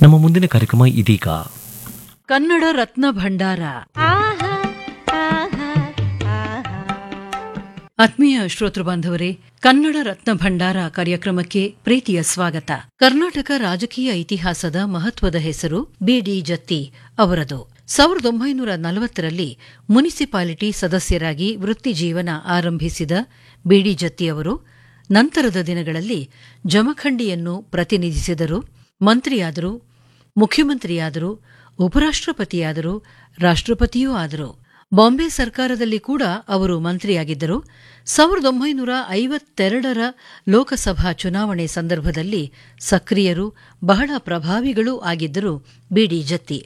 ನಮ್ಮ ಮುಂದಿನ ಕಾರ್ಯಕ್ರಮ ಇದೀಗ ಕನ್ನಡ ರತ್ನ ಭಂಡಾರ ಆತ್ಮೀಯ ಶ್ರೋತೃ ಬಾಂಧವರೇ ಕನ್ನಡ ರತ್ನ ಭಂಡಾರ ಕಾರ್ಯಕ್ರಮಕ್ಕೆ ಪ್ರೀತಿಯ ಸ್ವಾಗತ ಕರ್ನಾಟಕ ರಾಜಕೀಯ ಇತಿಹಾಸದ ಮಹತ್ವದ ಹೆಸರು ಬಿಡಿ ಜತ್ತಿ ಅವರದು ಸಾವಿರದ ಒಂಬೈನೂರ ನಲವತ್ತರಲ್ಲಿ ಮುನಿಸಿಪಾಲಿಟಿ ಸದಸ್ಯರಾಗಿ ವೃತ್ತಿ ಜೀವನ ಆರಂಭಿಸಿದ ಬಿಡಿ ಜತ್ತಿ ಅವರು ನಂತರದ ದಿನಗಳಲ್ಲಿ ಜಮಖಂಡಿಯನ್ನು ಪ್ರತಿನಿಧಿಸಿದರು ಮಂತ್ರಿಯಾದರು ಮುಖ್ಯಮಂತ್ರಿಯಾದರು ಉಪರಾಷ್ಟ್ರಪತಿಯಾದರು ರಾಷ್ಟ್ರಪತಿಯೂ ಆದರು ಬಾಂಬೆ ಸರ್ಕಾರದಲ್ಲಿ ಕೂಡ ಅವರು ಮಂತ್ರಿಯಾಗಿದ್ದರು ಸಾವಿರದ ಒಂಬೈನೂರ ಐವತ್ತೆರಡರ ಲೋಕಸಭಾ ಚುನಾವಣೆ ಸಂದರ್ಭದಲ್ಲಿ ಸಕ್ರಿಯರು ಬಹಳ ಪ್ರಭಾವಿಗಳೂ ಆಗಿದ್ದರು ಬಿಡಿ ಜತ್ತಿ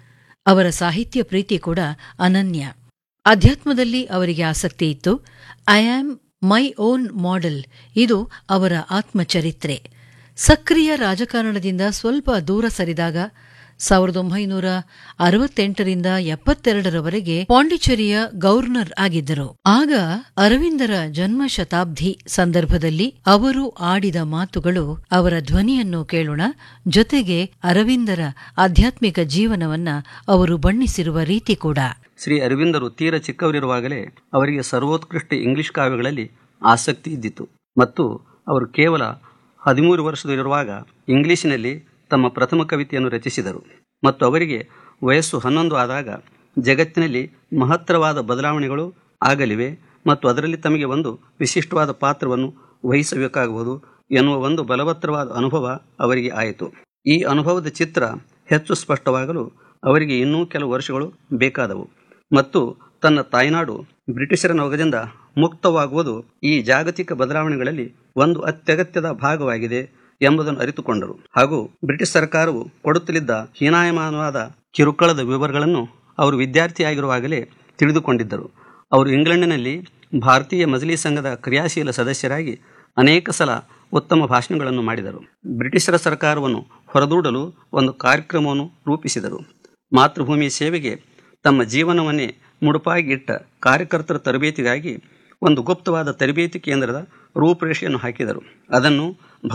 ಅವರ ಸಾಹಿತ್ಯ ಪ್ರೀತಿ ಕೂಡ ಅನನ್ಯ ಅಧ್ಯಾತ್ಮದಲ್ಲಿ ಅವರಿಗೆ ಆಸಕ್ತಿ ಇತ್ತು I am my own model ಇದು ಅವರ ಆತ್ಮಚರಿತ್ರೆ ಸಕ್ರಿಯ ರಾಜಕಾರಣದಿಂದ ಸ್ವಲ್ಪ ದೂರ ಸರಿದಾಗ ಸಾವಿರದ ಒಂಬೈನೂರ ಅರವತ್ತೆಂಟರಿಂದ ಎಪ್ಪತ್ತೆರಡರವರೆಗೆ ಪಾಂಡಿಚೇರಿಯ ಗವರ್ನರ್ ಆಗಿದ್ದರು ಆಗ ಅರವಿಂದರ ಜನ್ಮ ಶತಾಬ್ದಿ ಸಂದರ್ಭದಲ್ಲಿ ಅವರು ಆಡಿದ ಮಾತುಗಳು ಅವರ ಧ್ವನಿಯನ್ನು ಕೇಳೋಣ ಜೊತೆಗೆ ಅರವಿಂದರ ಆಧ್ಯಾತ್ಮಿಕ ಜೀವನವನ್ನ ಅವರು ಬಣ್ಣಿಸಿರುವ ರೀತಿ ಕೂಡ ಶ್ರೀ ಅರವಿಂದರು ತೀರ ಚಿಕ್ಕವರಿರುವಾಗಲೇ ಅವರಿಗೆ ಸರ್ವೋತ್ಕೃಷ್ಟ ಇಂಗ್ಲಿಷ್ ಕಾವ್ಯಗಳಲ್ಲಿ ಆಸಕ್ತಿ ಇದ್ದಿತು ಮತ್ತು ಅವರು ಕೇವಲ ಹದಿಮೂರು ವರ್ಷದಲ್ಲಿರುವಾಗ ಇಂಗ್ಲಿಷಿನಲ್ಲಿ ತಮ್ಮ ಪ್ರಥಮ ಕವಿತೆಯನ್ನು ರಚಿಸಿದರು ಮತ್ತು ಅವರಿಗೆ ವಯಸ್ಸು ಹನ್ನೊಂದು ಆದಾಗ ಜಗತ್ತಿನಲ್ಲಿ ಮಹತ್ತರವಾದ ಬದಲಾವಣೆಗಳು ಆಗಲಿವೆ ಮತ್ತು ಅದರಲ್ಲಿ ತಮಗೆ ಒಂದು ವಿಶಿಷ್ಟವಾದ ಪಾತ್ರವನ್ನು ವಹಿಸಬೇಕಾಗುವುದು ಎನ್ನುವ ಒಂದು ಬಲವತ್ತರವಾದ ಅನುಭವ ಅವರಿಗೆ ಆಯಿತು ಈ ಅನುಭವದ ಚಿತ್ರ ಹೆಚ್ಚು ಸ್ಪಷ್ಟವಾಗಲು ಅವರಿಗೆ ಇನ್ನೂ ಕೆಲವು ವರ್ಷಗಳು ಬೇಕಾದವು ಮತ್ತು ತನ್ನ ತಾಯ್ನಾಡು ಬ್ರಿಟಿಷರ ನೊಗದಿಂದ ಮುಕ್ತವಾಗುವುದು ಈ ಜಾಗತಿಕ ಬದಲಾವಣೆಗಳಲ್ಲಿ ಒಂದು ಅತ್ಯಗತ್ಯದ ಭಾಗವಾಗಿದೆ ಎಂಬುದನ್ನು ಅರಿತುಕೊಂಡರು ಹಾಗೂ ಬ್ರಿಟಿಷ್ ಸರ್ಕಾರವು ಕೊಡುತ್ತಲಿದ್ದ ಹೀನಾಯಮಾನವಾದ ಕಿರುಕುಳದ ವಿವರಗಳನ್ನು ಅವರು ವಿದ್ಯಾರ್ಥಿಯಾಗಿರುವಾಗಲೇ ತಿಳಿದುಕೊಂಡಿದ್ದರು ಅವರು ಇಂಗ್ಲೆಂಡಿನಲ್ಲಿ ಭಾರತೀಯ ಮಜಲಿ ಸಂಘದ ಕ್ರಿಯಾಶೀಲ ಸದಸ್ಯರಾಗಿ ಅನೇಕ ಸಲ ಉತ್ತಮ ಭಾಷಣಗಳನ್ನು ಮಾಡಿದರು ಬ್ರಿಟಿಷರ ಸರ್ಕಾರವನ್ನು ಹೊರದೂಡಲು ಒಂದು ಕಾರ್ಯಕ್ರಮವನ್ನು ರೂಪಿಸಿದರು ಮಾತೃಭೂಮಿಯ ಸೇವೆಗೆ ತಮ್ಮ ಜೀವನವನ್ನೇ ಮುಡುಪಾಗಿ ಇಟ್ಟ ಕಾರ್ಯಕರ್ತರ ತರಬೇತಿಗಾಗಿ ಒಂದು ಗುಪ್ತವಾದ ತರಬೇತಿ ಕೇಂದ್ರದ ರೂಪುರೇಷೆಯನ್ನು ಹಾಕಿದರು ಅದನ್ನು